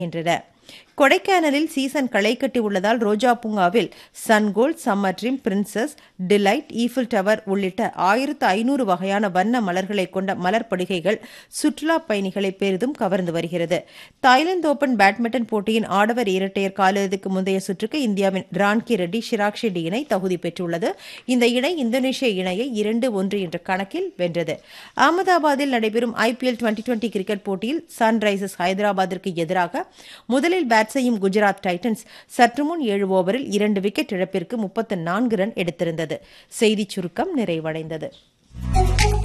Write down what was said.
வருகின்றன கொடைக்கானலில் சீசன் களை கட்டி உள்ளதால் ரோஜா பூங்காவில் Sungold summer dream princess delight Eiffel tower உள்ளிட்ட ஆயிரத்து ஐநூறு வகையான வண்ண மலர்களை கொண்ட மலர் படுகைகள் சுற்றுலா பயணிகளை பெரிதும் கவர்ந்து வருகிறது தாய்லாந்து ஓபன் பேட்மிண்டன் போட்டியின் ஆடவர் இரட்டையர் காலிறுதிக்கு முந்தைய சுற்றுக்கு இந்தியாவின் ரான்கி ரெட்டி ஷிராக் ஷெட்டி இணை தகுதி பெற்றுள்ளது இந்த இணை இந்தோனேஷிய இணையை இரண்டு ஒன்று என்ற கணக்கில் வென்றது அகமதாபாத்தில் நடைபெறும் ஐபிஎல் டுவெண்டி டுவெண்டி கிரிக்கெட் போட்டியில் சன்ரைசர்ஸ் ஹைதராபாத்திற்கு எதிராக முதலில் பேட் செய்யும் குஜராத் டைட்டன்ஸ் சற்று முன் ஏழு ஓவரில் இரண்டு விக்கெட் இழப்பிற்கு முப்பத்து நான்கு ரன் எடுத்திருந்தது செய்திச் சுருக்கம் நிறைவடைந்தது